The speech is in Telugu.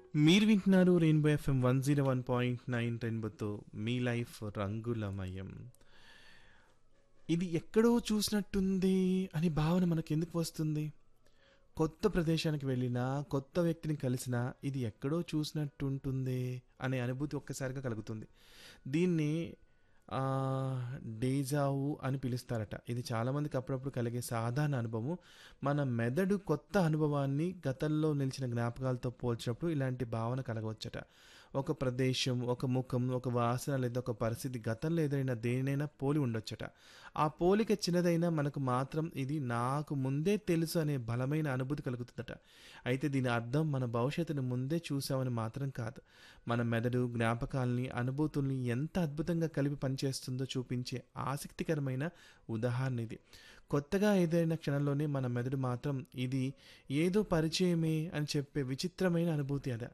మీరు వింటున్నారు rainbow FM one zero one point nine రెయిన్బోతో మీ లైఫ్ రంగులమయం ఇది ఎక్కడో చూసినట్టుంది అని భావన మనకు ఎందుకు వస్తుంది కొత్త ప్రదేశానికి వెళ్ళినా కొత్త వ్యక్తిని కలిసినా ఇది ఎక్కడో చూసినట్టుంటుంది అనే అనుభూతి ఒక్కసారిగా కలుగుతుంది దీన్ని ఆ, డేజావు అని పిలుస్తారట ఇది చాలామందికి అప్పుడప్పుడు కలిగే సాధారణ అనుభవం మన మెదడు కొత్త అనుభవాన్ని గతంలో నిలిచిన జ్ఞాపకాలతో పోల్చినప్పుడు ఇలాంటి భావన కలగవచ్చట ఒక ప్రదేశం ఒక ముఖం ఒక వాసన లేదా ఒక పరిస్థితి గతంలో ఎదురైన దేనినైనా పోలి ఉండొచ్చట ఆ పోలిక చిన్నదైనా మనకు మాత్రం ఇది నాకు ముందే తెలుసు అనే బలమైన అనుభూతి కలుగుతుందట అయితే దీని అర్థం మన భవిష్యత్తును ముందే చూసామని మాత్రం కాదు మన మెదడు జ్ఞాపకాల్ని అనుభూతుల్ని ఎంత అద్భుతంగా కలిపి పనిచేస్తుందో చూపించే ఆసక్తికరమైన ఉదాహరణ ఇది కొత్తగా ఏదైనా క్షణంలోనే మన మెదడు మాత్రం ఇది ఏదో పరిచయమే అని చెప్పే విచిత్రమైన అనుభూతి అదే